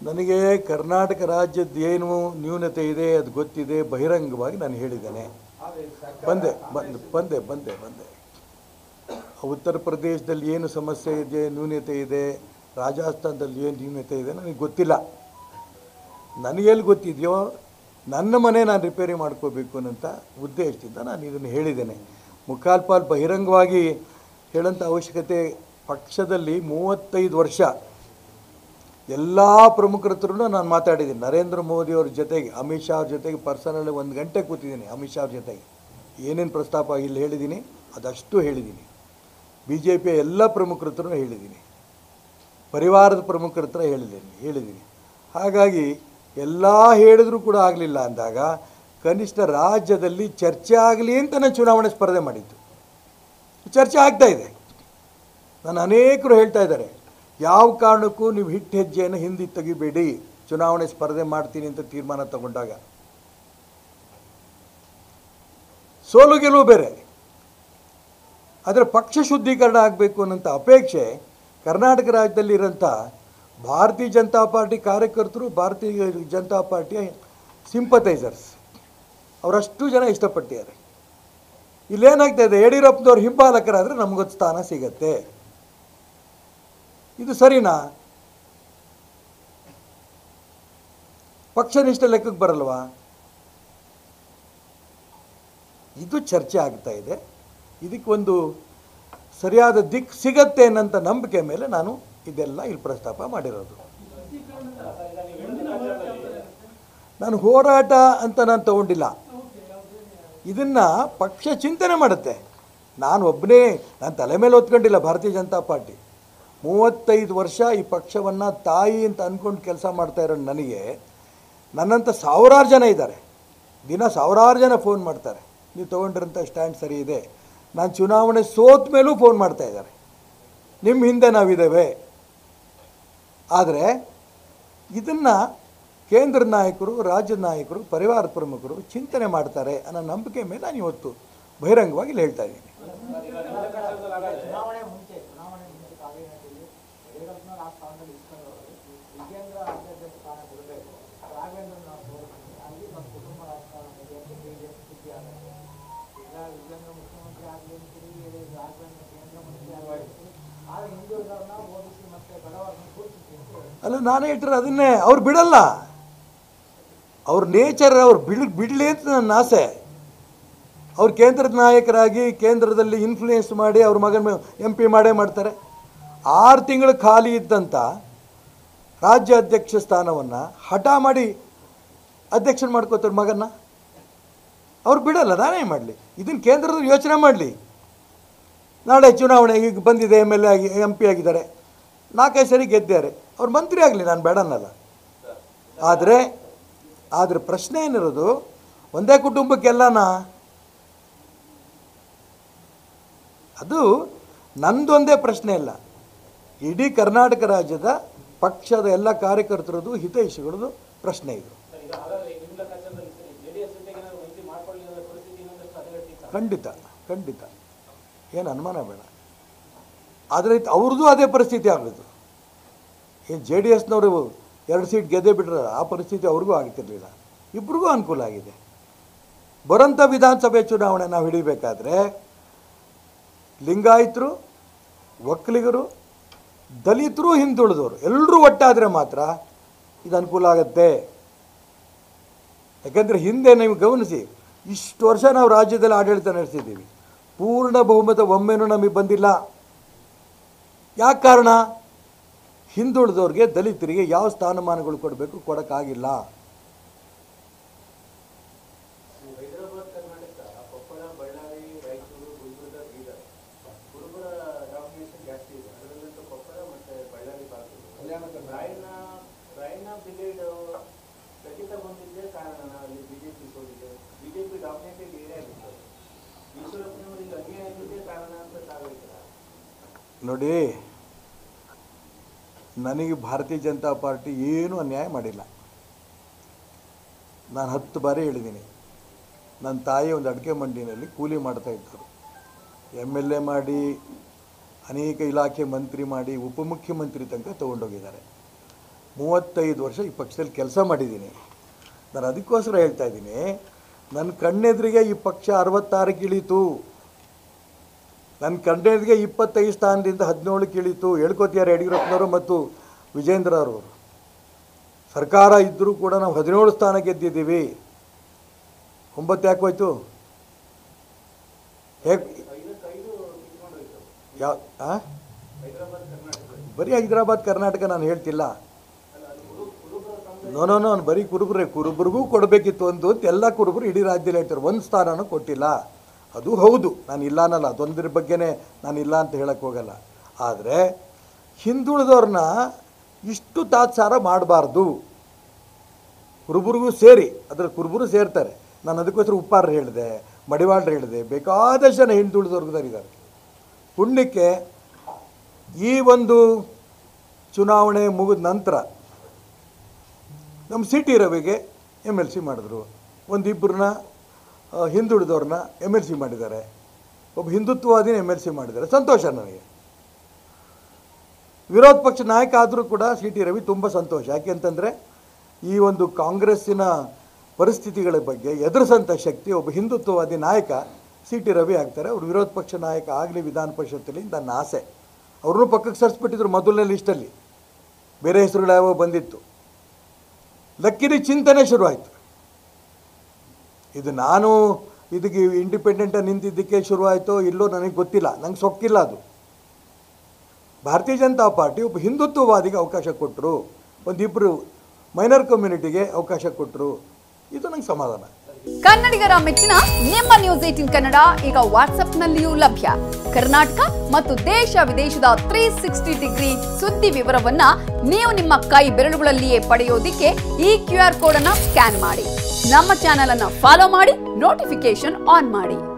ನನಗೆ ಕರ್ನಾಟಕ ರಾಜ್ಯದ ಏನು ನ್ಯೂನತೆ ಇದೆ ಅದು ಗೊತ್ತಿದೆ ಬಹಿರಂಗವಾಗಿ ನಾನು ಹೇಳಿದ್ದೇನೆ ಬಂದೆ ಬಂದೆ ಬಂದೆ ಬಂದೆ ಬಂದೆ ಉತ್ತರ ಪ್ರದೇಶದಲ್ಲಿ ಏನು ಸಮಸ್ಯೆ ಇದೆ ನ್ಯೂನತೆ ಇದೆ ರಾಜಸ್ಥಾನದಲ್ಲಿ ಏನು ನ್ಯೂನತೆ ಇದೆ ನನಗೆ ಗೊತ್ತಿಲ್ಲ ನನಗೆಲ್ಲಿ ಗೊತ್ತಿದೆಯೋ ನನ್ನ ಮನೆ ನಾನು ರಿಪೇರಿ ಮಾಡ್ಕೋಬೇಕು ಅನ್ನೋಂಥ ಉದ್ದೇಶದಿಂದ ನಾನು ಇದನ್ನು ಹೇಳಿದ್ದೇನೆ ಮುಖಾಲ್ಪಾಲ್ ಬಹಿರಂಗವಾಗಿ ಹೇಳೋಂಥ ಅವಶ್ಯಕತೆ ಪಕ್ಷದಲ್ಲಿ ಮೂವತ್ತೈದು ವರ್ಷ ಎಲ್ಲ ಪ್ರಮುಖರ ಹತ್ರನೂ ನಾನು ಮಾತಾಡಿದ್ದೀನಿ ನರೇಂದ್ರ ಮೋದಿ ಅವ್ರ ಜೊತೆಗೆ ಅಮಿತ್ ಶಾ ಅವ್ರ ಜೊತೆಗೆ ಪರ್ಸನಲ್ ಒಂದು ಗಂಟೆ ಕೂತಿದ್ದೀನಿ ಅಮಿತ್ ಶಾ ಅವ್ರ ಜೊತೆಗೆ ಏನೇನು ಪ್ರಸ್ತಾಪ ಇಲ್ಲಿ ಹೇಳಿದ್ದೀನಿ ಅದಷ್ಟು ಹೇಳಿದ್ದೀನಿ ಬಿ ಜೆ ಪಿಯ ಎಲ್ಲ ಪ್ರಮುಖರ ಹತ್ರನೂ ಹೇಳಿದ್ದೀನಿ ಪರಿವಾರದ ಪ್ರಮುಖರ ಹತ್ರ ಹೇಳಿದ್ದೀನಿ ಹೇಳಿದ್ದೀನಿ ಹಾಗಾಗಿ ಎಲ್ಲ ಹೇಳಿದ್ರೂ ಕೂಡ ಆಗಲಿಲ್ಲ ಅಂದಾಗ ಕನಿಷ್ಠ ರಾಜ್ಯದಲ್ಲಿ ಚರ್ಚೆ ಆಗಲಿ ಅಂತ ನಾನು ಚುನಾವಣೆ ಸ್ಪರ್ಧೆ ಮಾಡಿದ್ದು ಚರ್ಚೆ ಆಗ್ತಾ ಇದೆ ನಾನು ಅನೇಕರು ಹೇಳ್ತಾ ಇದ್ದಾರೆ ಯಾವ ಕಾರಣಕ್ಕೂ ನೀವು ಹಿಟ್ಟು ಹೆಜ್ಜೆಯನ್ನು ಹಿಂದೆ ತೆಗಿಬೇಡಿ ಚುನಾವಣೆ ಸ್ಪರ್ಧೆ ಮಾಡ್ತೀನಿ ಅಂತ ತೀರ್ಮಾನ ತಗೊಂಡಾಗ ಸೋಲು ಗೆಲುವು ಬೇರೆ ಆದರೆ ಪಕ್ಷ ಶುದ್ಧೀಕರಣ ಆಗಬೇಕು ಅನ್ನೋಂಥ ಅಪೇಕ್ಷೆ ಕರ್ನಾಟಕ ರಾಜ್ಯದಲ್ಲಿ ಇರೋಂಥ ಭಾರತೀಯ ಜನತಾ ಪಾರ್ಟಿ ಕಾರ್ಯಕರ್ತರು ಭಾರತೀಯ ಜನತಾ ಪಾರ್ಟಿಯ ಸಿಂಪತೈಸರ್ಸ್ ಅವರಷ್ಟು ಜನ ಇಷ್ಟಪಟ್ಟಿದ್ದಾರೆ ಇಲ್ಲೇನಾಗ್ತಾ ಇದೆ ಯಡಿಯೂರಪ್ಪನವ್ರು ಹಿಂಬಾಲಕರಾದರೆ ನಮಗೊಂದು ಸ್ಥಾನ ಸಿಗತ್ತೆ ಇದು ಸರಿನಾ ಪಕ್ಷನಿಷ್ಠ ಲೆಕ್ಕಕ್ಕೆ ಬರಲ್ವಾ ಇದು ಚರ್ಚೆ ಆಗ್ತಾ ಇದೆ ಇದಕ್ಕೊಂದು ಸರಿಯಾದ ದಿಕ್ಕು ಸಿಗತ್ತೆ ಅನ್ನೋಂಥ ನಂಬಿಕೆ ಮೇಲೆ ನಾನು ಇದೆಲ್ಲ ಇಲ್ಲಿ ಪ್ರಸ್ತಾಪ ಮಾಡಿರೋದು ನಾನು ಹೋರಾಟ ಅಂತ ನಾನು ತಗೊಂಡಿಲ್ಲ ಇದನ್ನು ಪಕ್ಷ ಚಿಂತನೆ ಮಾಡುತ್ತೆ ನಾನು ಒಬ್ಬನೇ ನಾನು ತಲೆ ಮೇಲೆ ಹೊತ್ಕೊಂಡಿಲ್ಲ ಭಾರತೀಯ ಜನತಾ ಪಾರ್ಟಿ ಮೂವತ್ತೈದು ವರ್ಷ ಈ ಪಕ್ಷವನ್ನು ತಾಯಿ ಅಂತ ಅಂದ್ಕೊಂಡು ಕೆಲಸ ಮಾಡ್ತಾ ಇರೋ ನನಗೆ ನನ್ನಂಥ ಸಾವಿರಾರು ಜನ ಇದ್ದಾರೆ ದಿನ ಸಾವಿರಾರು ಜನ ಫೋನ್ ಮಾಡ್ತಾರೆ ನೀವು ತೊಗೊಂಡಿರೋಂಥ ಸ್ಟ್ಯಾಂಡ್ ಸರಿ ಇದೆ ನಾನು ಚುನಾವಣೆ ಸೋತ ಮೇಲೂ ಫೋನ್ ಮಾಡ್ತಾ ಇದ್ದಾರೆ ನಿಮ್ಮ ಹಿಂದೆ ನಾವಿದ್ದೇವೆ ಆದರೆ ಇದನ್ನು ಕೇಂದ್ರ ನಾಯಕರು ರಾಜ್ಯದ ನಾಯಕರು ಪರಿವಾರ ಪ್ರಮುಖರು ಚಿಂತನೆ ಮಾಡ್ತಾರೆ ಅನ್ನೋ ನಂಬಿಕೆ ಮೇಲೆ ನಾನು ಇವತ್ತು ಬಹಿರಂಗವಾಗಿ ಇಲ್ಲಿ ಹೇಳ್ತಾ ಇದ್ದೀನಿ ಚುನಾವಣೆ ಮುಂಚೆ ಚುನಾವಣೆ ಮುಂಚೆ ಕಾವೇರಿನಲ್ಲಿ ಯಡಿಯೂರಪ್ಪನವ್ರು ಆ ಸ್ಥಾನದಲ್ಲಿ ಇಸ್ಕೊಂಡವರು ವಿಜೇಂದ್ರ ರಾಜ್ಯಾಧ್ಯಕ್ಷ ಸ್ಥಾನ ಕೊಡಬೇಕು ರಾಘವೇಂದ್ರ ನಾವು ತೋರಿಸ್ತೀವಿ ಅಲ್ಲಿ ನಮ್ಮ ಕುಟುಂಬ ರಾಜಕಾರಣ ಇದೆ ಅಂತ ಬಿಜೆಪಿ ಸುದ್ದಿ ಆಗುತ್ತೆ ಈಗ ವಿಜೇಂದ್ರ ಮುಖ್ಯಮಂತ್ರಿ ಆಗಲಿ ಅಂತೀರಿ ರಾಘವೇಂದ್ರ ಕೇಂದ್ರ ಮಂತ್ರಿ ಆಗಲಿ ಅಂತೀರಿ ಆದರೆ ಹಿಂದುಳಿದವ್ರನ್ನ ಓದಿಸಿ ಮತ್ತೆ ಬಡವರನ್ನ ಕೂರಿಸ್ತೀವಿ ಅಂತ ಹೇಳಿ ಅಲ್ಲ ನಾನು ಹೇಳ್ತಾರೆ ಅದನ್ನೇ ಅವ್ರು ಬಿಡಲ್ಲ ಅವ್ರ ನೇಚರ್ ಅವ್ರು ಬಿಡ್ ಬಿಡಲಿ ಅಂತ ನನ್ನ ಆಸೆ ಅವ್ರು ಕೇಂದ್ರದ ನಾಯಕರಾಗಿ ಕೇಂದ್ರದಲ್ಲಿ ಇನ್ಫ್ಲೂಯೆನ್ಸ್ ಮಾಡಿ ಅವ್ರ ಮಗನ ಎಂ ಪಿ ಮಾಡೇ ಮಾಡ್ತಾರೆ ಆರು ತಿಂಗಳು ಖಾಲಿ ಇದ್ದಂಥ ರಾಜ್ಯ ಅಧ್ಯಕ್ಷ ಸ್ಥಾನವನ್ನು ಹಠ ಮಾಡಿ ಅಧ್ಯಕ್ಷನ ಮಾಡ್ಕೋತಾರೆ ಮಗನ್ನ ಅವ್ರು ಬಿಡಲ್ಲ ನಾನೇ ಮಾಡಲಿ ಇದನ್ನು ಕೇಂದ್ರದಲ್ಲಿ ಯೋಚನೆ ಮಾಡಲಿ ನಾಳೆ ಚುನಾವಣೆ ಈಗ ಬಂದಿದೆ ಎಮ್ ಎಲ್ ಎ ಆಗಿ ಎಂ ಪಿ ಆಗಿದ್ದಾರೆ ನಾಲ್ಕೈದು ಸರಿ ಗೆದ್ದಾರೆ ಅವ್ರು ಮಂತ್ರಿ ಆಗಲಿ ನಾನು ಬೇಡನ್ನಲ್ಲ ಆದರೆ ಆದರೆ ಪ್ರಶ್ನೆ ಏನಿರೋದು ಒಂದೇ ಕುಟುಂಬಕ್ಕೆಲ್ಲನಾ ಅದು ನಂದೊಂದೇ ಪ್ರಶ್ನೆ ಇಲ್ಲ ಇಡೀ ಕರ್ನಾಟಕ ರಾಜ್ಯದ ಪಕ್ಷದ ಎಲ್ಲ ಕಾರ್ಯಕರ್ತರದ್ದು ಹಿತೈಷಿಗಳದ್ದು ಪ್ರಶ್ನೆ ಇದು ಖಂಡಿತ ಖಂಡಿತ ಏನು ಅನುಮಾನ ಬೇಡ ಆದರೆ ಅವ್ರದ್ದು ಅದೇ ಪರಿಸ್ಥಿತಿ ಆಗೋದು ಏನು ಜೆ ಡಿ ಎಸ್ನವರು ಎರಡು ಸೀಟ್ ಗೆದ್ದೇ ಬಿಟ್ರೆ ಆ ಪರಿಸ್ಥಿತಿ ಅವ್ರಿಗೂ ಆಗ್ತಿರ್ಲಿಲ್ಲ ಇಬ್ರಿಗೂ ಅನುಕೂಲ ಆಗಿದೆ ಬರೋಂಥ ವಿಧಾನಸಭೆ ಚುನಾವಣೆ ನಾವು ಹಿಡಿಬೇಕಾದ್ರೆ ಲಿಂಗಾಯತರು ಒಕ್ಕಲಿಗರು ದಲಿತರು ಹಿಂದುಳಿದವರು ಎಲ್ಲರೂ ಒಟ್ಟಾದರೆ ಮಾತ್ರ ಇದು ಅನುಕೂಲ ಆಗುತ್ತೆ ಯಾಕಂದರೆ ಹಿಂದೆ ನೀವು ಗಮನಿಸಿ ಇಷ್ಟು ವರ್ಷ ನಾವು ರಾಜ್ಯದಲ್ಲಿ ಆಡಳಿತ ನಡೆಸಿದ್ದೀವಿ ಪೂರ್ಣ ಬಹುಮತ ಒಮ್ಮೆನೂ ನಮಗೆ ಬಂದಿಲ್ಲ ಯಾಕೆ ಕಾರಣ ಹಿಂದುಳಿದವ್ರಿಗೆ ದಲಿತರಿಗೆ ಯಾವ ಸ್ಥಾನಮಾನಗಳು ಕೊಡಬೇಕು ಕೊಡೋಕ್ಕಾಗಿಲ್ಲ ಹೈದರಾಬಾದ್ ಕರ್ನಾಟಕ ಕೊಪ್ಪಳ ಬಳ್ಳಾರಿ ರಾಯಚೂರು ಗುಲ್ಬರ್ಗ ಬೀದರ್ ಕುರುಬರ ಡಾಮಿನೇಷನ್ ಜಾಸ್ತಿ ಇದೆ ಅದರಲ್ಲಂತೂ ಕೊಪ್ಪಳ ಮತ್ತೆ ಬಳ್ಳಾರಿ ಭಾಗಗಳು ರಾಯಣ್ಣ ರಾಯಣ್ಣ ಬ್ರಿಗೇಡ್ ಖಚಿತ ಬಂದಿದ್ದೇ ಕಾರಣ ಅಲ್ಲಿ ಬಿಜೆಪಿ ಸೋಲಿದೆ ಬಿಜೆಪಿ ಡಾಮಿನೇಟೆಡ್ ಏರಿಯಾ ಆಗಿತ್ತು ಈಶ್ವರಪ್ಪನವರಿಗೆ ಅನ್ಯಾಯ ಆಗಿದ್ದೇ ಕಾರಣ ಅಂತ ತಾವು ಹೇಳ್ತೀರಾ ನೋಡಿ ನನಗೆ ಭಾರತೀಯ ಜನತಾ ಪಾರ್ಟಿ ಏನೂ ಅನ್ಯಾಯ ಮಾಡಿಲ್ಲ ನಾನು ಹತ್ತು ಬಾರಿ ಹೇಳಿದ್ದೀನಿ ನನ್ನ ತಾಯಿ ಒಂದು ಅಡಿಕೆ ಮಂಡಿನಲ್ಲಿ ಕೂಲಿ ಮಾಡ್ತಾ ಇದ್ದರು ಎಮ್ ಎಲ್ ಎ ಮಾಡಿ ಅನೇಕ ಇಲಾಖೆ ಮಂತ್ರಿ ಮಾಡಿ ಉಪಮುಖ್ಯಮಂತ್ರಿ ತನಕ ತೊಗೊಂಡೋಗಿದ್ದಾರೆ ಮೂವತ್ತೈದು ವರ್ಷ ಈ ಪಕ್ಷದಲ್ಲಿ ಕೆಲಸ ಮಾಡಿದ್ದೀನಿ ನಾನು ಅದಕ್ಕೋಸ್ಕರ ಹೇಳ್ತಾ ಇದ್ದೀನಿ ನನ್ನ ಕಣ್ಣೆದುರಿಗೆ ಈ ಪಕ್ಷ ಅರವತ್ತಾರಕ್ಕೆ ಇಳೀತು ನನ್ನ ಕಣ್ಣೆದುರಿಗೆ ಇಪ್ಪತ್ತೈದು ಸ್ಥಾನದಿಂದ ಹದಿನೇಳಕ್ಕೆ ಇಳೀತು ಹೇಳ್ಕೊತಿದ್ದಾರೆ ಯಡಿಯೂರಪ್ಪನವರು ಮತ್ತು ವಿಜೇಂದ್ರ ಅವರು ಸರ್ಕಾರ ಇದ್ದರೂ ಕೂಡ ನಾವು ಹದಿನೇಳು ಸ್ಥಾನ ಗೆದ್ದಿದ್ದೀವಿ ಒಂಬತ್ತು ಯಾಕೆ ಹೋಯ್ತು ಹೇಗೆ ಯಾವ ಆ? ಬರೀ ಹೈದರಾಬಾದ್ ಕರ್ನಾಟಕ ನಾನು ಹೇಳ್ತಿಲ್ಲ ನೋ ನೋ ನೋ ಬರೀ ಕುರುಬರೇ ಕುರುಬರಿಗೂ ಕೊಡಬೇಕಿತ್ತು ಒಂದು ಅಂತ ಎಲ್ಲ ಕುರುಬರು ಇಡೀ ರಾಜ್ಯದಲ್ಲಿ ಹೇಳ್ತಾರೆ ಒಂದು ಸ್ಥಾನನೂ ಕೊಟ್ಟಿಲ್ಲ ಅದು ಹೌದು ನಾನು ಇಲ್ಲ ಅನ್ನಲ್ಲ ಅದೊಂದ್ರ ಬಗ್ಗೆನೇ ನಾನು ಇಲ್ಲ ಅಂತ ಹೇಳಕ್ಕೆ ಹೋಗಲ್ಲ ಆದರೆ ಹಿಂದುಳಿದವ್ರನ್ನ ಇಷ್ಟು ತಾತ್ಸಾರ ಮಾಡಬಾರ್ದು ಕುರುಬರಿಗೂ ಸೇರಿ ಅದರ ಕುರುಬರು ಸೇರ್ತಾರೆ ನಾನು ಅದಕ್ಕೋಸ್ಕರ ಉಪ್ಪಾರ ಹೇಳಿದೆ ಮಡಿವಾಳ್ರು ಹೇಳಿದೆ ಬೇಕಾದಷ್ಟು ಜನ ಹಿಂದುಳಿದವ್ರಿದ್ದಾರೆ ಪುಣ್ಯಕ್ಕೆ ಈ ಒಂದು ಚುನಾವಣೆ ಮುಗಿದ ನಂತರ ನಮ್ಮ ಸಿ ಟಿ ರವಿಗೆ ಎಮ್ ಎಲ್ ಸಿ ಮಾಡಿದ್ರು ಒಂದಿಬ್ಬರನ್ನ ಹಿಂದುಳಿದವ್ರನ್ನ ಎಮ್ ಎಲ್ ಸಿ ಮಾಡಿದ್ದಾರೆ ಒಬ್ಬ ಹಿಂದುತ್ವವಾದಿನ ಎಮ್ ಎಲ್ ಸಿ ಮಾಡಿದ್ದಾರೆ ಸಂತೋಷ ನನಗೆ ವಿರೋಧ ಪಕ್ಷ ನಾಯಕ ಆದರೂ ಕೂಡ ಸಿ ಟಿ ರವಿ ತುಂಬ ಸಂತೋಷ ಯಾಕೆಂತಂದರೆ ಈ ಒಂದು ಕಾಂಗ್ರೆಸ್ಸಿನ ಪರಿಸ್ಥಿತಿಗಳ ಬಗ್ಗೆ ಎದುರಿಸಂಥ ಶಕ್ತಿ ಒಬ್ಬ ಹಿಂದುತ್ವವಾದಿ ನಾಯಕ ಸಿ ಟಿ ರವಿ ಆಗ್ತಾರೆ ಅವರು ವಿರೋಧ ಪಕ್ಷ ನಾಯಕ ಆಗಲಿ ವಿಧಾನ ಪರಿಷತ್ತಲ್ಲಿ ನನ್ನ ಆಸೆ ಅವ್ರನ್ನೂ ಪಕ್ಕಕ್ಕೆ ಸರಿಸ್ಬಿಟ್ಟಿದ್ರು ಮೊದಲನೇ ಲಿಸ್ಟಲ್ಲಿ ಬೇರೆ ಹೆಸರುಗಳು ಯಾವ ಬಂದಿತ್ತು ಲಕ್ಕಿರಿ ಚಿಂತನೆ ಶುರುವಾಯಿತು ಇದು ನಾನು ಇದಕ್ಕೆ ಇಂಡಿಪೆಂಡೆಂಟಾಗಿ ನಿಂತಿದ್ದಕ್ಕೆ ಶುರುವಾಯಿತೋ ಇಲ್ಲೋ ನನಗೆ ಗೊತ್ತಿಲ್ಲ ನಂಗೆ ಸೊಕ್ಕಿಲ್ಲ ಅದು ಭಾರತೀಯ ಜನತಾ ಪಾರ್ಟಿ ಒಬ್ಬ ಹಿಂದುತ್ವವಾದಿಗೆ ಅವಕಾಶ ಕೊಟ್ಟರು ಒಂದಿಬ್ಬರು ಮೈನರ್ ಕಮ್ಯುನಿಟಿಗೆ ಅವಕಾಶ ಕೊಟ್ಟರು ಇದು ನಂಗೆ ಸಮಾಧಾನ ಕನ್ನಡಿಗರ ಮೆಚ್ಚಿನ ನಿಮ್ಮ ನ್ಯೂಸ್ ಏಟಿನ್ ಕನ್ನಡ ಈಗ ವಾಟ್ಸ್ಆಪ್ನಲ್ಲಿಯೂ ಲಭ್ಯ ಕರ್ನಾಟಕ ಮತ್ತು ದೇಶ ವಿದೇಶದ ತ್ರೀ ಸಿಕ್ಸ್ಟಿ ಡಿಗ್ರಿ ಸುದ್ದಿ ವಿವರವನ್ನ ನೀವು ನಿಮ್ಮ ಕೈ ಬೆರಳುಗಳಲ್ಲಿಯೇ ಪಡೆಯೋದಿಕ್ಕೆ ಈ ಕ್ಯೂ ಆರ್ ಕೋಡ್ ಅನ್ನ ಸ್ಕ್ಯಾನ್ ಮಾಡಿ ನಮ್ಮ ಚಾನೆಲ್ ಅನ್ನ ಫಾಲೋ ಮಾಡಿ ನೋಟಿಫಿಕೇಶನ್ ಆನ್ ಮಾಡಿ